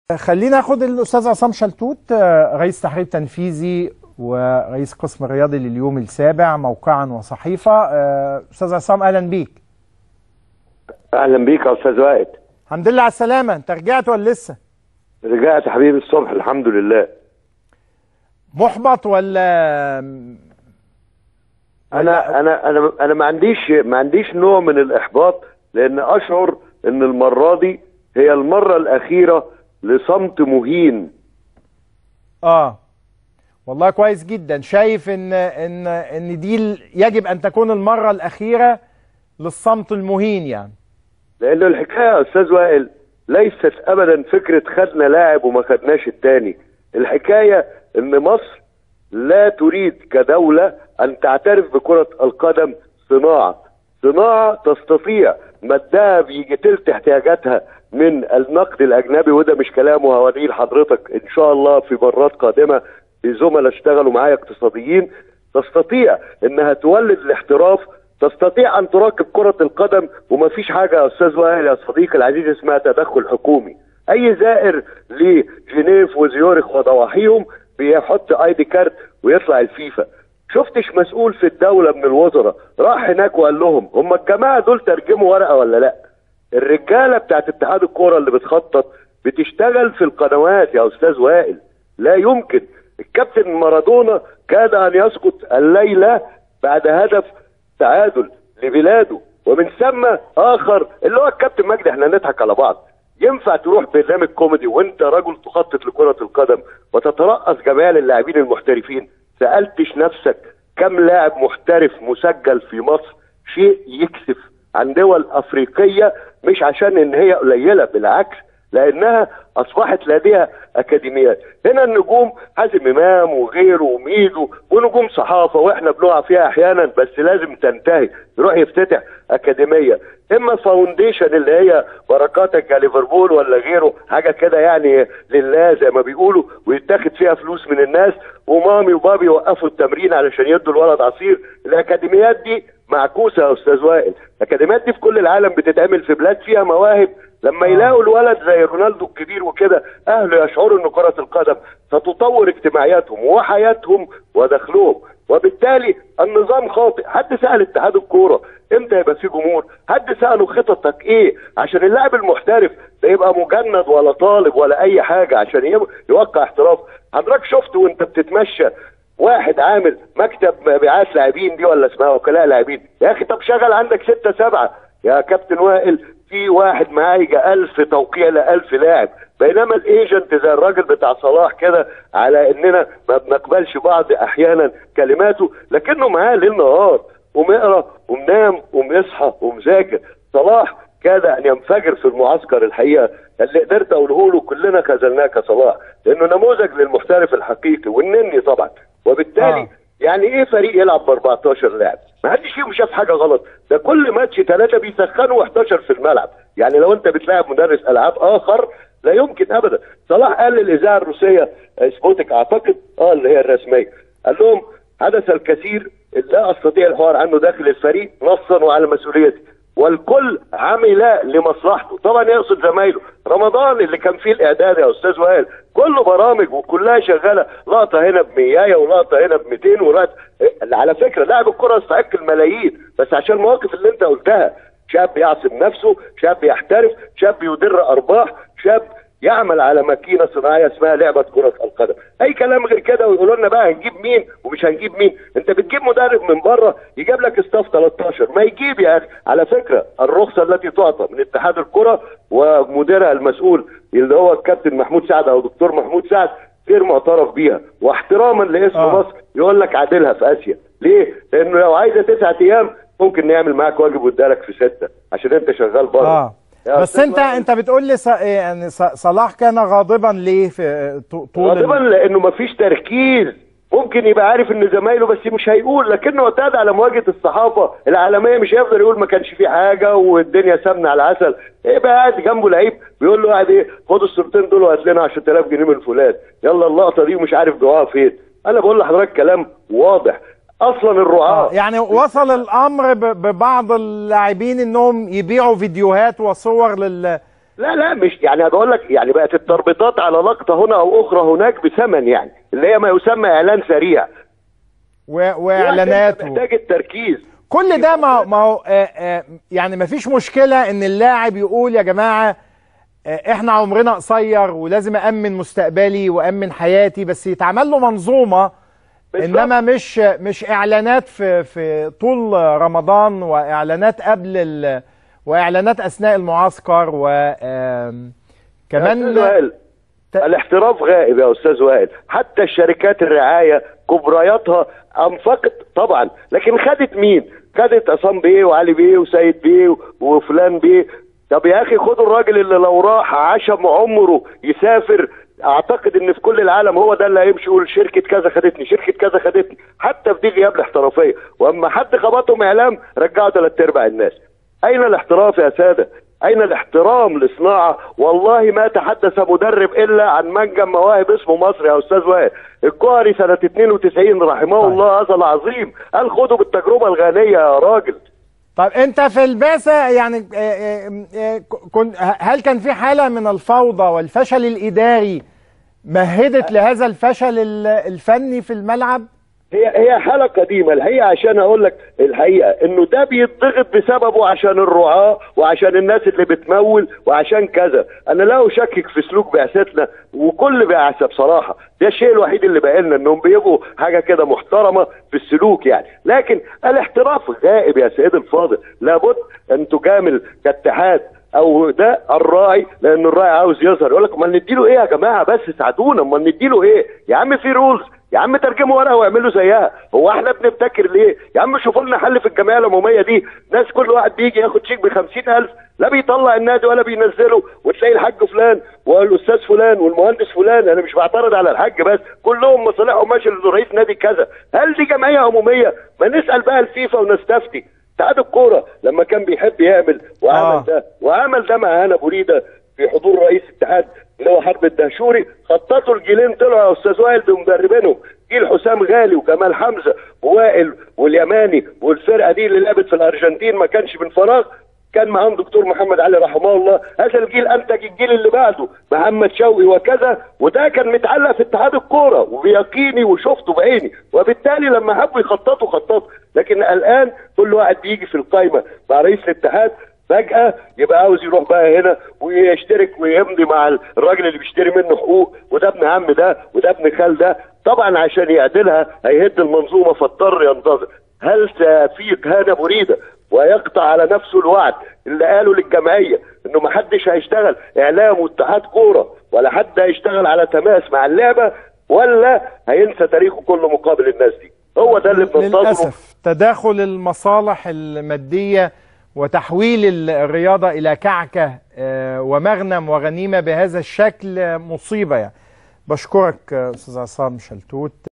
خلينا ناخد الاستاذ عصام شلتوت آه، رئيس تحرير تنفيذي ورئيس قسم الرياضي لليوم السابع موقعا وصحيفه آه، استاذ عصام اهلا بيك اهلا بيك يا استاذ وائل الحمد لله على السلامه انت رجعت ولا لسه رجعت يا حبيبي الصبح الحمد لله محبط ولا انا انا انا انا ما عنديش ما عنديش نوع من الاحباط لان اشعر ان المره دي هي المره الاخيره لصمت مهين اه والله كويس جدا شايف ان ان ان دي ال- يجب ان تكون المره الاخيره للصمت المهين يعني لان الحكايه يا استاذ وائل ليست ابدا فكره خدنا لاعب وما خدناش التاني الحكايه ان مصر لا تريد كدوله ان تعترف بكره القدم صناعه صناعه تستطيع مدها بيجي تلت احتياجاتها من النقد الاجنبي وده مش كلام وهوريه لحضرتك ان شاء الله في مرات قادمه في زملاء اشتغلوا معايا اقتصاديين تستطيع انها تولد الاحتراف تستطيع ان تراقب كرة القدم ومفيش حاجة يا استاذ وائل يا صديقي العزيز اسمها تدخل حكومي اي زائر لجنيف وزيورخ وضواحيهم بيحط اي دي كارت ويطلع الفيفا شفتش مسؤول في الدولة من الوزراء راح هناك وقال لهم هم الجماعة دول ترجموا ورقة ولا لا الرجالة بتاعت اتحاد الكورة اللي بتخطط بتشتغل في القنوات يا استاذ وائل لا يمكن الكابتن مارادونا كاد ان يسقط الليلة بعد هدف تعادل لبلاده ومن ثم اخر اللي هو الكابتن مجدي احنا نضحك على بعض ينفع تروح برنامج كوميدي وانت رجل تخطط لكرة القدم وتترأس جميع اللاعبين المحترفين سألتش نفسك كم لاعب محترف مسجل في مصر شيء يكسف عن دول افريقية مش عشان ان هي قليلة بالعكس لانها اصبحت لديها اكاديميات هنا النجوم حازم امام وغيره وميدو ونجوم صحافه واحنا بنقع فيها احيانا بس لازم تنتهي يروح يفتتح اكاديميه اما فاونديشن اللي هي بركاتك يا ليفربول ولا غيره حاجه كده يعني لله زي ما بيقولوا ويتاخد فيها فلوس من الناس ومامي وبابي يوقفوا التمرين علشان يدوا الولد عصير الاكاديميات دي معكوسه يا استاذ وائل الاكاديميات دي في كل العالم بتتعمل في بلاد فيها مواهب لما يلاقوا الولد زي رونالدو الكبير وكده اهله يشعروا ان كره القدم ستطور اجتماعياتهم وحياتهم ودخلهم وبالتالي النظام خاطئ حد سال اتحاد الكوره امتى يبقى في جمهور حد ساله خططك ايه عشان اللاعب المحترف لا يبقى مجند ولا طالب ولا اي حاجه عشان يب- يوقع احتراف حضرتك شفت وانت بتتمشى واحد عامل مكتب مبيعات لاعبين دي ولا اسمها وكلاء لاعبين يا اخي طب شغل عندك ستة سبعة يا كابتن وائل في واحد معاه يجي ألف توقيع لألف لاعب بينما الايجنت زي الراجل بتاع صلاح كده على اننا ما بنقبلش بعض احيانا كلماته لكنه معاه ليل نهار ومقرا ومنام ومصحى ومذاكر صلاح كاد ان ينفجر في المعسكر الحقيقه اللي قدرت اقوله له كلنا خذلناك يا صلاح لانه نموذج للمحترف الحقيقي والنني طبعا وبالتالي آه. آه. يعني ايه فريق يلعب ب 14 لاعب؟ ما حدش فيهم شاف حاجه غلط، ده كل ماتش ثلاثه بيسخنوا 11 في الملعب، يعني لو انت بتلاعب مدرس العاب اخر لا يمكن ابدا، صلاح قال للاذاعه الروسيه آه، سبوتك اعتقد اه اللي هي الرسميه، قال لهم حدث الكثير لا استطيع الحوار عنه داخل الفريق نصا وعلى مسؤوليتي، والكل عمل لمصلحته طبعا يقصد زمايله رمضان اللي كان فيه الاعداد يا استاذ وائل كله برامج وكلها شغاله لقطه هنا ب 100 ولقطه هنا ب 200 ولقطه على فكره لاعب الكره يستحق الملايين بس عشان المواقف اللي انت قلتها شاب يعصب نفسه شاب يحترف شاب يدر ارباح شاب يعمل على ماكينه صناعيه اسمها لعبه كره القدم اي كلام غير كده ويقولوا لنا بقى هنجيب مين ومش هنجيب مين انت بتجيب مدرب من بره يجيب لك استاف 13 ما يجيب يا اخي على فكره الرخصه التي تعطى من اتحاد الكره ومديرها المسؤول اللي هو الكابتن محمود سعد او دكتور محمود سعد غير معترف بيها واحتراما لاسم آه. مصر يقول لك عادلها في اسيا ليه؟ لانه لو عايزه تسعة ايام ممكن نعمل معاك واجب وادالك في سته عشان انت شغال بره اه يا بس أستاذ انت وائل. انت بتقول لي ص- يعني ص- صلاح كان غاضبا ليه في ط- طول غالبا ال- لانه مفيش تركيز ممكن يبقى عارف ان زمايله بس مش هيقول لكنه اعتاد على مواجهه الصحافه العالميه مش هيفضل يقول ما كانش في حاجه والدنيا سمنه على العسل يبقى قاعد جنبه لعيب بيقول له قاعد ايه خد الصورتين دول وهات لنا 10000 جنيه من فلان يلا اللقطه دي ومش عارف جواها فين انا بقول لحضرتك كلام واضح اصلا الرعاه يعني وصل الامر ب- ببعض اللاعبين انهم يبيعوا فيديوهات وصور لل لا لا مش يعني بقول لك يعني بقت التربيطات على لقطه هنا او اخرى هناك بثمن يعني اللي هي ما يسمى اعلان سريع و... واعلانات و... محتاج التركيز كل ده ما ما هو آه، آه، يعني ما فيش مشكله ان اللاعب يقول يا جماعه آه، احنا عمرنا قصير ولازم امن مستقبلي وامن حياتي بس يتعمل له منظومه بالظبط. انما مش مش اعلانات في في طول رمضان واعلانات قبل ال واعلانات اثناء المعسكر و آم، يا أستاذ كمان وائل ت- الاحتراف غائب يا استاذ وائل حتى الشركات الرعايه كبرياتها انفقت طبعا لكن خدت مين خدت عصام بيه وعلي بيه وسيد بيه وفلان بيه طب يا اخي خدوا الراجل اللي لو راح عشم عمره يسافر اعتقد ان في كل العالم هو ده اللي هيمشي يقول شركه كذا خدتني شركه كذا خدتني حتى في دي غياب الاحترافيه واما حد خبطهم اعلام رجعوا ثلاث ارباع الناس اين الاحتراف يا ساده اين الاحترام لصناعه والله ما تحدث مدرب الا عن منجم مواهب اسمه مصر يا استاذ وائل الجوهري سنه 92 رحمه طيب. الله هذا العظيم قال خدوا بالتجربه الغانيه يا راجل طيب انت في البعثه يعني آه، آه، آه، كن هل كان في حاله من الفوضى والفشل الاداري مهدت لهذا الفشل ال- الفني في الملعب؟ هي هي حاله قديمه الحقيقه عشان اقول لك الحقيقه انه ده بيتضغط بسببه عشان الرعاه وعشان الناس اللي بتمول وعشان كذا انا لا اشكك في سلوك بعثتنا وكل بعثه بصراحه ده الشيء الوحيد اللي بقى لنا انهم بيبقوا حاجه كده محترمه في السلوك يعني لكن الاحتراف غائب يا سيدي الفاضل لابد ان تجامل كاتحاد او ده الراعي لان الراعي عاوز يظهر يقول لك امال نديله ايه يا جماعه بس ساعدونا امال نديله ايه يا عم في رولز يا عم ترجموا ورقه واعملوا زيها هو احنا بنبتكر ليه يا عم شوفوا لنا حل في الجمعيه العموميه دي ناس كل واحد بيجي ياخد شيك ب 50000 لا بيطلع النادي ولا بينزله وتلاقي الحاج فلان والاستاذ فلان والمهندس فلان انا مش بعترض على الحاج بس كلهم مصالحهم ماشيه لرئيس نادي كذا هل دي جمعيه عموميه ما نسال بقى الفيفا ونستفتي اتحاد الكوره لما كان بيحب يعمل وعمل آه. آه. ده وعمل ده مع هنا بوريده في حضور رئيس الاتحاد اللي هو حرب الدهشوري خططوا الجيلين طلعوا يا استاذ وائل بمدربينهم جيل حسام غالي وجمال حمزه ووائل واليماني والفرقه دي اللي لعبت في الارجنتين ما كانش من فراغ كان معاهم دكتور محمد علي رحمه الله هذا الجيل انتج الجيل اللي بعده محمد شوقي وكذا وده كان متعلق في اتحاد الكوره وبيقيني وشفته بعيني وبالتالي لما حبوا يخططوا خططوا لكن الان كل واحد بيجي في القايمه مع رئيس الاتحاد فجأة يبقى عاوز يروح بقى هنا ويشترك ويمضي مع الراجل اللي بيشتري منه حقوق وده ابن عم ده وده ابن خال ده طبعا عشان يعدلها هيهد المنظومة فاضطر ينتظر هل سيفيق هنا بريدة ويقطع على نفسه الوعد اللي قاله للجمعية انه محدش هيشتغل اعلام واتحاد كورة ولا حد هيشتغل على تماس مع اللعبة ولا هينسى تاريخه كله مقابل الناس دي هو ده اللي بننتظره للأسف تداخل المصالح المادية وتحويل ال- الرياضة إلى كعكة آه، ومغنم وغنيمة بهذا الشكل آه، مصيبة يعني بشكرك آه، أستاذ عصام شلتوت